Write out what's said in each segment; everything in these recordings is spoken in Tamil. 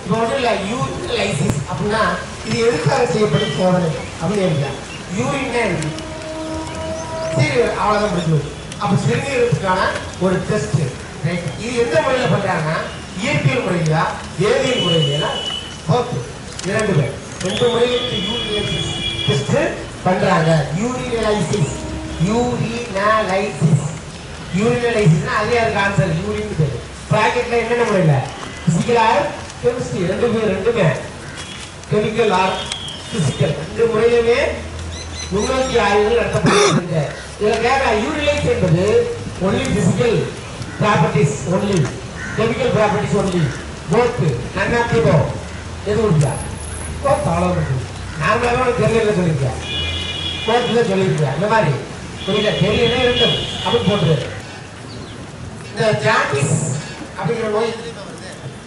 இப்போ ஒன்றும் இல்லை யூரினைசிஸ் அப்படின்னா இது எதுக்காக செய்யப்படும் சோதனை அப்படின்னு இருக்கா யூரின் சரி அவ்வளோதான் முடிஞ்சு அப்போ சிறுநீரகத்துக்கான ஒரு டெஸ்ட் ரைட் இது எந்த முறையில் பண்ணுறாங்கன்னா இயற்பியல் முறையிலா வேதியியல் முறையிலா ஓகே இரண்டு பேர் ரெண்டு முறையில் யூரினைசிஸ் டெஸ்ட் பண்ணுறாங்க யூரினலைசிஸ் யூரினலைசிஸ் யூரினலைசிஸ்னா அதே அதுக்கு ஆன்சர் யூரின் பேர் ப்ராக்கெட்டில் என்னென்ன முறையில் ஃபிசிக்கல் ஆர் கெமிஸ்ட்ரி ரெண்டுமே ரெண்டுமே கெமிக்கல் ஆர் பிசிக்கல் ரெண்டு முறையிலுமே நுண்ணோக்கி ஆய்வுகள் நடத்தப்படுகிறது இதில் கேட்க யூரிலைஸ் என்பது only physical properties only chemical properties only both நன்னாத்தியோ எது உண்டா போத் அவ்வளோ நார்மலாக உனக்கு தெரியல சொல்லியிருக்கேன் போத்துல சொல்லியிருக்கேன் இந்த மாதிரி புரியல தெரியல இருக்கும் அப்படின்னு போட்டுரு இந்த ஜாண்டிஸ் அப்படிங்கிற நோய் எதுலேயுமே வருது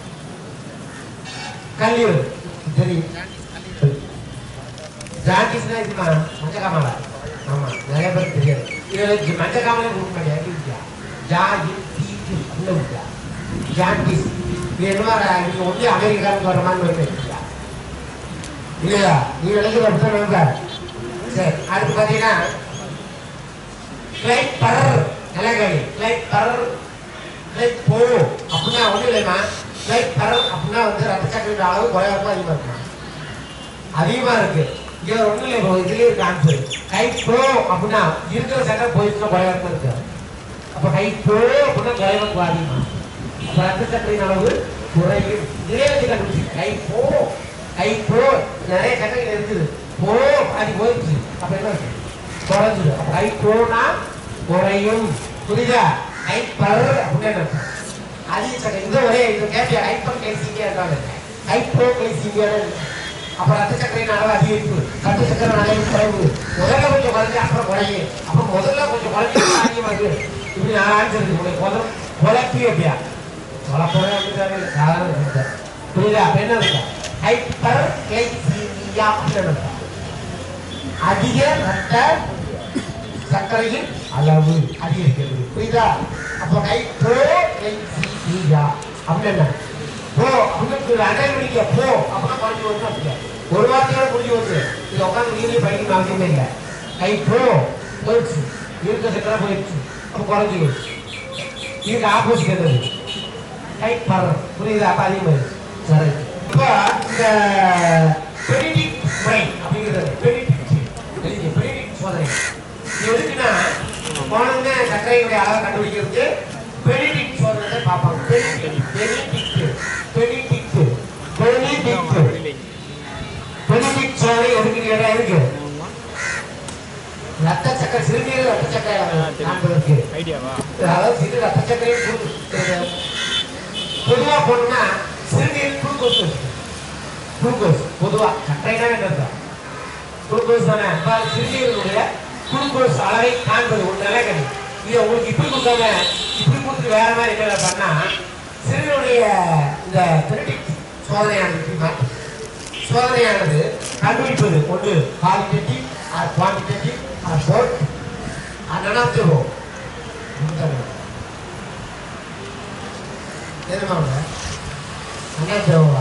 கல்லீரல் தெரியும் ஜாண்டிஸ்னா இதுமா மஞ்சக்காமலா ஆமா நிறைய பேருக்கு தெரியாது இதுல மஞ்சக்காமலே கொடுக்க மாட்டேன் ஜா டி உள்ள விட்டா ஜாண்டிஸ் இது என்ன நீங்க ஒன்லி அமெரிக்காவுக்கு வர மாதிரி வருது இல்லையா நீ விளைஞ்சு அப்படித்தான் நினைப்பாரு சரி அடுத்து பார்த்தீங்கன்னா கிளைட் பரர் நல்லா கேள்வி கிளைட் பரர் கிளைட் போ அப்படின்னா ஒன்றும் இல்லைம்மா கிளைட் பரர் அப்படின்னா வந்து ரத்த சக்கரையோட அளவு குறைவாக அதிகமாக இருக்குமா அதிகமாக இருக்கு இங்க ஒன்றும் இல்லை இப்போ இதுலேயே இருக்கு ஆன்சர் கை ப்ரோ அப்படின்னா இருக்கிற சக்கரை போயிடுச்சுன்னா குறைவாக இருக்கு அப்போ கை ப்ரோ அப்படின்னா குறைவாக அதிகமா அப்போ ரத்த சக்கரையின் அளவு குறையும் இதே வச்சு கண்டுபிடிச்சு கை போ கை ப்ரோ நிறைய சக்கரைகள் இருக்குது போ அது போயிடுச்சு அப்போ என்ன இருக்கு? குறைஞ்சிது அப்போ கை ப்ரோனா குறையும் புரியுதா கை பர் அப்படின்னு என்ன அர்த்தம்? அதிக சக்கரை இந்த ஒரே இது கேட்பியா ஹைப்பர் கிளைசீமியா இருக்காங்க ஹைப்போ கிளைசீமியா அப்ப ரத்த சக்கரையின் அளவு அதிகரிப்பு ரத்த சக்கரை அளவு குறைவு முதல்ல கொஞ்சம் குறைஞ்சு அப்புறம் குறையும் அப்ப முதல்ல கொஞ்சம் குறைஞ்சு அப்புறம் அதிகமாகுது இப்படி நான் ஆன்சர் இருக்கு உங்களுக்கு முதல்ல குழப்பி அப்படியா குழப்பமே அப்படிதானே சாதாரண விஷயம். புரியுதா அப்ப என்ன இருக்கா ஹைப்பர் கிளைசீமியா அப்படின்னு என்ன அர்த்தம்? அதிக ரத்த சர்க்கரையின் அளவு அதிகரிக்கிறது புரியுதா அப்போ கை போ கை சீயா அப்படின்னு என்ன போ அப்படின்னு அண்ணன் மணிக்க போ அப்படின்னா குறைஞ்சி வந்து அப்படியா ஒரு வார்த்தையோட முடிஞ்சு வந்து இது உட்காந்து நீங்களே படிக்கணும் அவசியமே இல்லை கை போ போயிடுச்சு இருக்க சக்கரை போயிடுச்சு அப்போ குறைஞ்சி போயிடுச்சு இதுக்கு ஆப்போசிட் என்னது கை பரம் புரியுதா அப்போ அதிகமாயிடுச்சு சரி இப்போ இந்த பெரிடிக் முறை அப்படிங்கிறது பெரிடிக் பெரிடிக் சோதனை இது எதுக்குன்னா போனதுமே சர்க்கரையுடைய அளவை கண்டுபிடிக்கிறதுக்கு பெரிடிக் சோதனை பார்ப்பாங்க பெரிடிக் பெரிடிக் பெரிடிக் பெரிடிக் பெரிடிக் சோதனை எதுக்கு கேட்டா இருக்கு ரத்த சக்கரை சிறுநீர் ரத்த சக்கரை காண்பதற்கு ஐடியாவா அதாவது சிறு ரத்த சக்கரையும் குளுக்கோஸ் பொதுவா போனோம்னா சிறுநீர் குளுக்கோஸ் குளுக்கோஸ் பொதுவா சர்க்கரைனா என்ன குளுக்கோஸ் தானே அப்ப சிறுநீருடைய குளுக்கோஸ் அளவை காண்பது ஒரு நிலைகள் இது உங்களுக்கு இப்படி கொடுக்காம இப்படி கொடுத்து வேற மாதிரி என்ன பண்ணா சிறுநீருடைய இந்த பெரிடிக் சோதனையானது இப்படி மாற்றும். சோதனையானது கண்டுபிடிப்பது ஒன்று குவாலிட்டேட்டிவ் ஆர் குவான்டிடேட்டிவ் ஆர் போர்ட் அனனாத்திவோ எதுமாங்க அனனாத்திவோவா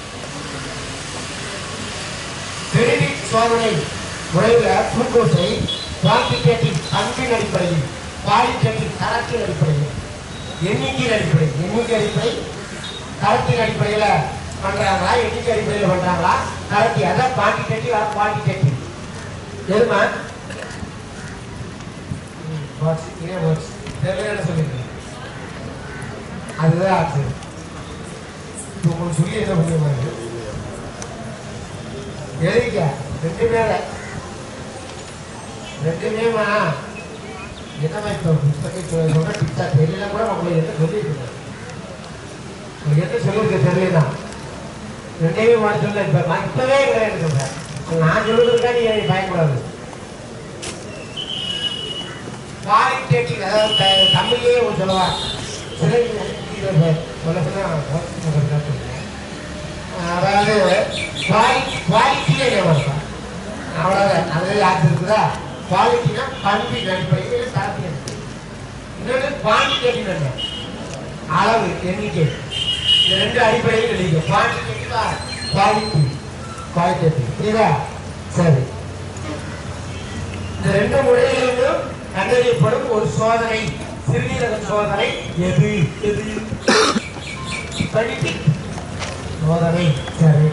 பெரிடிக் சோதனை முறையில் குளுக்கோஸை குவான்டிடேட்டிவ் பண்பின் அடிப்படையில் குவாலிட்டேட்டிவ் தரத்தின் அடிப்படையில் எண்ணிக்கையின் அடிப்படையில் எண்ணிக்கை அடிப்படை தரத்தின் அடிப்படையில் பண்றாங்களா எண்ணிக்கை அடிப்படையில் பண்றாங்களா தரத்தி அதான் குவான்டிடேட்டிவ் ஆர் குவாலிட்டேட்டிவ் எதுமா வாட்ஸ் இதே வாட்ஸ் தெரியல சொல்லிருக்கேன் அதுதான் ஆச்சு இப்போ உங்களுக்கு சொல்லி என்ன பண்ணுவாங்க எழுதிக்க ரெண்டு பேரை ரெண்டுமேமா என்னம்மா இப்போ புத்தகம் சொன்ன டிப்ஸா தெரியல கூட உங்களுக்கு என்ன சொல்லியிருக்கேன் உங்களுக்கு என்ன சொல்லியிருக்க தெரியலனா ரெண்டையுமே மாட சொல்ல இப்போ நான் இப்பவே கிடையாது சொல்றேன் நான் சொல்லுறதுக்கா நீ பயப்படாது குவாலிட்டேட்டிவ் அதாவது த- தமிழ்லயே ஒரு சொல்லுவா சிலை சொல்ல சொன்னா அதாவது குவாலிட்டி குவாலிட்டியே வருஷம் அவ்வளோதான் அது யாருக்கு இருக்குதா குவாலிட்டினா பண்பின் அடிப்படையில் தரத்தின் அடிப்படையில் இன்னொன்று குவான்டிடேட்டிவ் என்ன அளவு எண்ணிக்கை இந்த ரெண்டு அடிப்படையில் எழுதிக்க குவான்டிட்டேட்டிவா குவாலிட்டி குவாலிட்டேட்டிவ் புரியுதா சரி இந்த ரெண்டு முறைகளிலும் கண்டறியப்படும் ஒரு சோதனை சிறுநீரக சோதனை எது எது Phonetic சோதனை சரி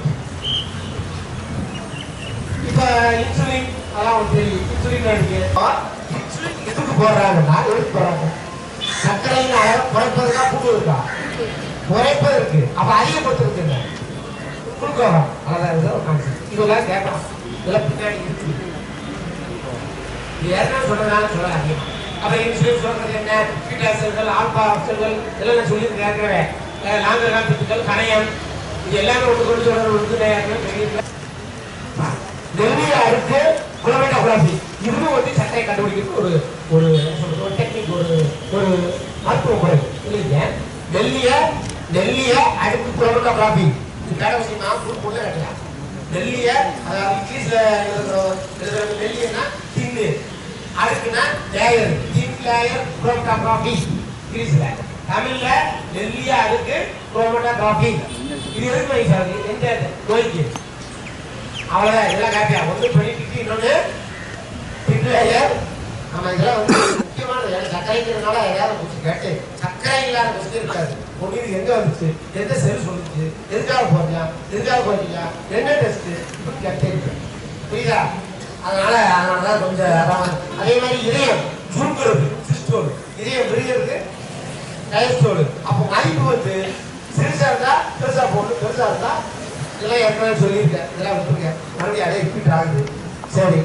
இப்ப இன்சுலின் அதெல்லாம் உங்களுக்கு தெரியும் இன்சுலின் இருக்கு இன்சுலின் எதுக்கு போடுறாங்கன்னா எதுக்கு போடுறாங்க சர்க்கரையின் அளவை குறைப்பதுக்கா கூட்டு இருக்கா குறைப்பதற்கு அப்ப அதிகப்படுத்துறதுங்க குளுக்கோவா அதான் இது ஒரு கான்செப்ட் இதெல்லாம் கேட்கலாம் இதெல்லாம் பின்னாடி இருக்கு இது ஏற்கனவே சொன்னதால சொல்லாதீங்க அப்புறம் இன்சுலின் சொல்றது என்ன பீட்டா செல்கள் ஆல்பா செல்கள் எல்லாம் நான் சொல்லியிருக்கேன் ஏற்கனவே அஹ் நாங்கள் காப்பிட்டுகள் கணையம் இது எல்லாமே ஒன்று கொண்டு சொல்றது ஒன்று ஏற்கனவே தெரியுது டெல்லியை அடுத்து குளோமேட்டோகிராஃபி இதுவும் வந்து சட்டையை கண்டுபிடிக்கிறது ஒரு ஒரு என்ன சொல்றது, ஒரு டெக்னிக் ஒரு ஒரு மருத்துவ முறை இல்லைங்க டெல்லிய டெல்லிய அடுத்து குளோமேட்டோகிராஃபி இது வேற விஷயம் நான் ஃபுல் பொண்ணு கட்டலாம் டெல்லிய அதாவது இங்கிலீஷ்ல எழுதுறோம் எழுதுறது டெல்லியனா தின்னு அடுக்குனா லேயர் தின் லேயர் குளோமேட்டோகிராஃபி இங்கிலீஷ்ல தமிழ்ல டெல்லிய அடுக்கு குளோமேட்டோகிராஃபி இது எதுக்கு வயசு ஆகுது எந்த நோய்க்கு அவ்வளவுதான் இதெல்லாம் காப்பியா ஒன்று பண்ணிட்டு இன்னொன்று பின்லேயர் நம்ம இதெல்லாம் வந்து முக்கியமானது ஏன்னா சர்க்கரைங்கிறதுனால ஏதாவது கொஞ்சம் கேட்டு சர்க்கரை இல்லாத கொஸ்டின் இருக்காது ஒன்று இது எங்க வந்துச்சு எந்த செல் சொல்லுச்சு எதுக்காக போறியா எதுக்காக போறீங்க என்ன டெஸ்ட் இப்படி கேட்டே இருக்கு புரியுதா அதனால அதனால தான் கொஞ்சம் அதான் அதே மாதிரி இதயம் சுருங்குறது சிஸ்டோல் இதயம் விரிகிறது டயஸ்டோல் அப்போ மதிப்பு வந்து சிறுசா இருந்தா பெருசா போடணும் பெருசா இருந்தா இதெல்லாம் ஏற்கனவே சொல்லியிருக்கேன் இதெல்லாம் விட்டுருக்கேன் மறுபடியும் அதே ரிப்பீட் ஆகுது சரி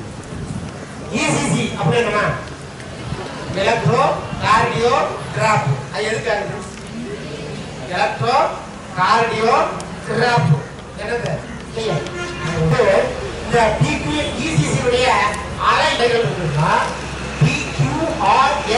இசிசி அப்படி என்னமா எலக்ட்ரோ கார்டியோ கிராப் அது எதுக்கு ஆகுது எலக்ட்ரோ கார்டியோ கிராப் என்னது இல்லையா? அது வந்து இந்த பிக்யூ இசிசி உடைய அலைகள் இருக்குன்னா பிக்யூஆர்எஸ்